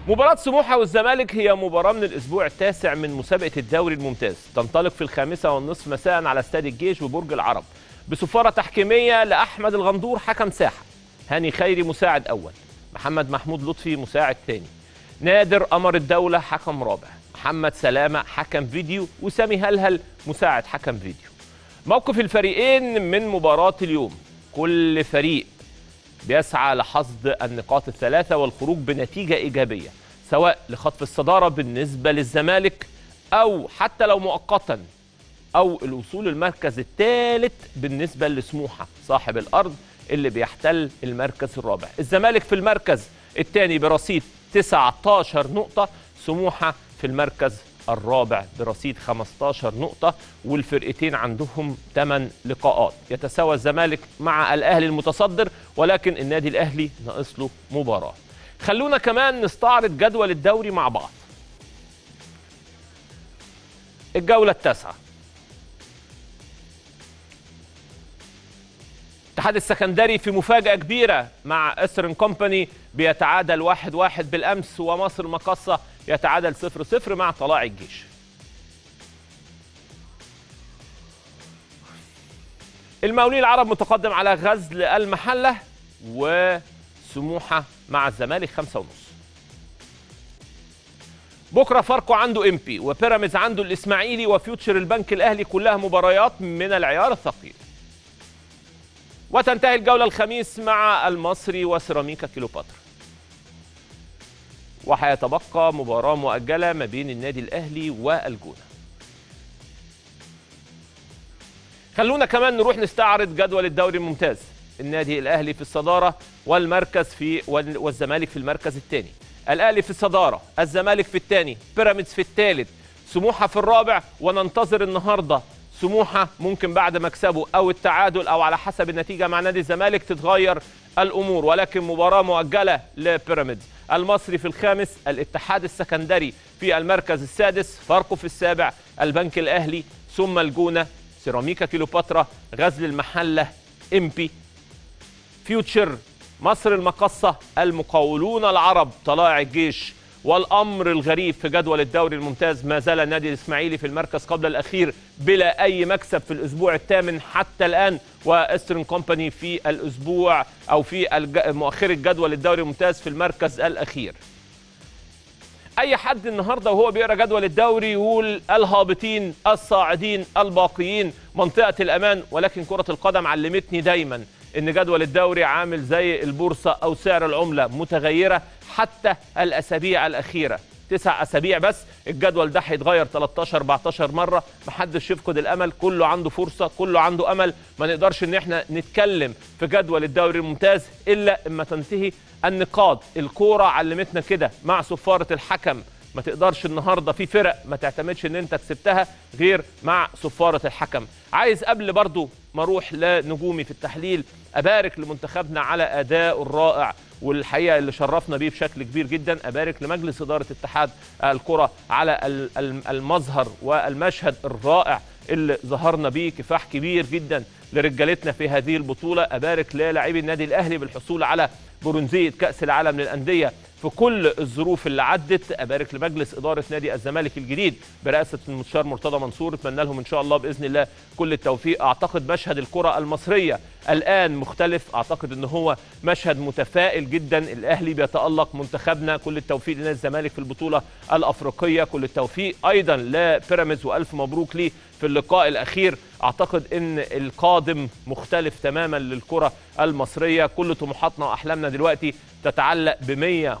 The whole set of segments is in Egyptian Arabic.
مباراة سموحة والزمالك هي مباراة من الأسبوع التاسع من مسابقة الدوري الممتاز تنطلق في الخامسة والنصف مساء على استاد الجيش ببرج العرب بصفارة تحكيمية لأحمد الغندور حكم ساحة هاني خيري مساعد أول محمد محمود لطفي مساعد ثاني نادر قمر الدولة حكم رابع محمد سلامة حكم فيديو وسامي هلهل مساعد حكم فيديو موقف الفريقين من مباراة اليوم كل فريق بيسعى لحصد النقاط الثلاثة والخروج بنتيجة إيجابية سواء لخطف الصدارة بالنسبة للزمالك أو حتى لو مؤقتا أو الوصول المركز الثالث بالنسبة لسموحة صاحب الأرض اللي بيحتل المركز الرابع الزمالك في المركز الثاني برصيد 19 نقطة سموحة في المركز الرابع برصيد 15 نقطة والفرقتين عندهم 8 لقاءات يتساوى الزمالك مع الأهلي المتصدر ولكن النادي الأهلي ناقص له مباراة خلونا كمان نستعرض جدول الدوري مع بعض الجولة التاسعة الاتحاد السكندري في مفاجأة كبيرة مع اسرن كومباني بيتعادل واحد واحد بالأمس ومصر مقصة يتعادل صفر صفر مع طلاع الجيش المقاولين العرب متقدم على غزل المحلة وسموحة مع الزمالك خمسة ونص بكرة فاركو عنده امبي وبيراميدز عنده الإسماعيلي وفيوتشر البنك الأهلي كلها مباريات من العيار الثقيل وتنتهي الجولة الخميس مع المصري وسيراميكا كيلوباترا وهيتبقى مباراة مؤجلة ما بين النادي الأهلي والجونة خلونا كمان نروح نستعرض جدول الدوري الممتاز النادي الأهلي في الصدارة والمركز في والزمالك في المركز الثاني الأهلي في الصدارة الزمالك في الثاني بيراميدز في الثالث سموحة في الرابع وننتظر النهارده سموحة ممكن بعد مكسبه أو التعادل أو على حسب النتيجة مع نادي الزمالك تتغير الأمور ولكن مباراة مؤجلة لبيراميدز المصري في الخامس الاتحاد السكندري في المركز السادس فاركو في السابع البنك الأهلي ثم الجونة سيراميكا كيلوباترا غزل المحلة إمبي فيوتشر مصر المقصة المقاولون العرب طلائع الجيش والامر الغريب في جدول الدوري الممتاز ما زال النادي الاسماعيلي في المركز قبل الاخير بلا اي مكسب في الاسبوع الثامن حتى الان واسترن كومباني في الاسبوع او في مؤخره جدول الدوري الممتاز في المركز الاخير اي حد النهارده وهو بيقرا جدول الدوري يقول الهابطين الصاعدين الباقيين منطقه الامان ولكن كره القدم علمتني دايما ان جدول الدوري عامل زي البورصه او سعر العمله متغيره حتى الاسابيع الاخيره تسع اسابيع بس الجدول ده هيتغير 13 14 مره محدش يفقد الامل كله عنده فرصه كله عنده امل ما نقدرش ان احنا نتكلم في جدول الدوري الممتاز الا اما تنتهي النقاط الكوره علمتنا كده مع صفاره الحكم ما تقدرش النهارده في فرق ما تعتمدش ان انت كسبتها غير مع صفاره الحكم عايز قبل برضو ما اروح لنجومي في التحليل ابارك لمنتخبنا على اداء الرائع والحقيقه اللي شرفنا بيه بشكل كبير جدا ابارك لمجلس اداره اتحاد الكره على المظهر والمشهد الرائع اللي ظهرنا بيه كفاح كبير جدا لرجالتنا في هذه البطوله ابارك للاعبي النادي الاهلي بالحصول على برونزيه كاس العالم للانديه في كل الظروف اللي عدت ابارك لمجلس اداره نادي الزمالك الجديد برئاسه المستشار مرتضى منصور اتمنى لهم ان شاء الله باذن الله كل التوفيق اعتقد مشهد الكره المصريه الان مختلف اعتقد ان هو مشهد متفائل جدا الاهلي بيتالق منتخبنا كل التوفيق لنادي الزمالك في البطوله الافريقيه كل التوفيق ايضا لبيراميدز والف مبروك ليه في اللقاء الاخير اعتقد ان القادم مختلف تماما للكره المصريه كل طموحاتنا واحلامنا دلوقتي تتعلق ب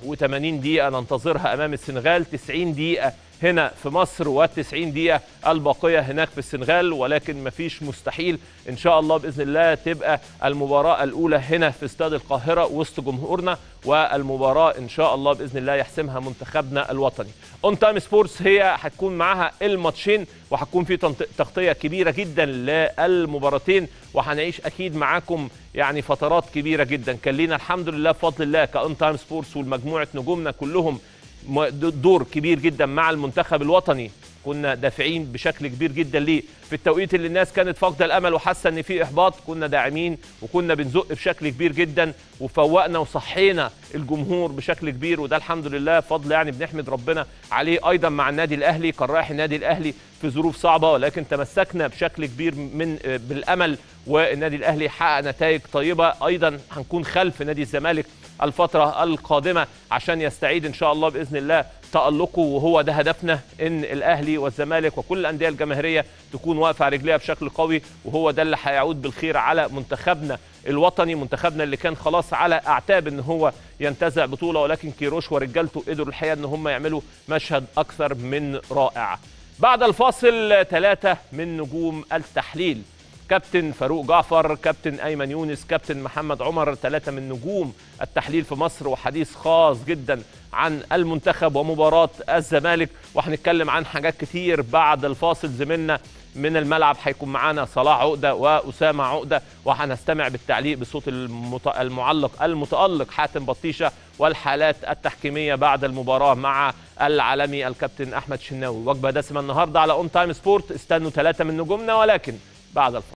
180 دقيقه ننتظرها امام السنغال 90 دقيقه هنا في مصر و90 دقيقة الباقية هناك في السنغال ولكن مفيش مستحيل إن شاء الله بإذن الله تبقى المباراة الأولى هنا في استاد القاهرة وسط جمهورنا والمباراة إن شاء الله بإذن الله يحسمها منتخبنا الوطني اون تايم سبورتس هي هتكون معاها الماتشين وهتكون في تغطية كبيرة جدا للمباراتين وهنعيش أكيد معاكم يعني فترات كبيرة جدا كان لينا الحمد لله بفضل الله كاون تايم سبورتس والمجموعة نجومنا كلهم دور كبير جدا مع المنتخب الوطني كنا دافعين بشكل كبير جدا ليه في التوقيت اللي الناس كانت فاقده الامل وحاسه ان في احباط كنا داعمين وكنا بنزق بشكل كبير جدا وفوقنا وصحينا الجمهور بشكل كبير وده الحمد لله فضل يعني بنحمد ربنا عليه ايضا مع النادي الاهلي كان رايح النادي الاهلي في ظروف صعبه ولكن تمسكنا بشكل كبير من بالامل والنادي الاهلي حقق نتائج طيبه ايضا هنكون خلف نادي الزمالك الفتره القادمه عشان يستعيد ان شاء الله باذن الله تألقه وهو ده هدفنا ان الاهلي والزمالك وكل الانديه الجماهيريه تكون واقفه على رجليها بشكل قوي وهو ده اللي هيعود بالخير على منتخبنا الوطني منتخبنا اللي كان خلاص على اعتاب ان هو ينتزع بطوله ولكن كيروش ورجالته قدروا الحقيقه ان هم يعملوا مشهد اكثر من رائع. بعد الفاصل ثلاثه من نجوم التحليل كابتن فاروق جعفر كابتن ايمن يونس كابتن محمد عمر ثلاثه من نجوم التحليل في مصر وحديث خاص جدا عن المنتخب ومباراه الزمالك وهنتكلم عن حاجات كتير بعد الفاصل زميلنا من الملعب هيكون معانا صلاح عقده واسامه عقده وهنستمع بالتعليق بصوت المعلق المتالق حاتم بطيشه والحالات التحكيميه بعد المباراه مع العالمي الكابتن احمد شناوي وجبه دسمه النهارده على اون تايم سبورت استنوا ثلاثه من نجومنا ولكن بعد الفاصل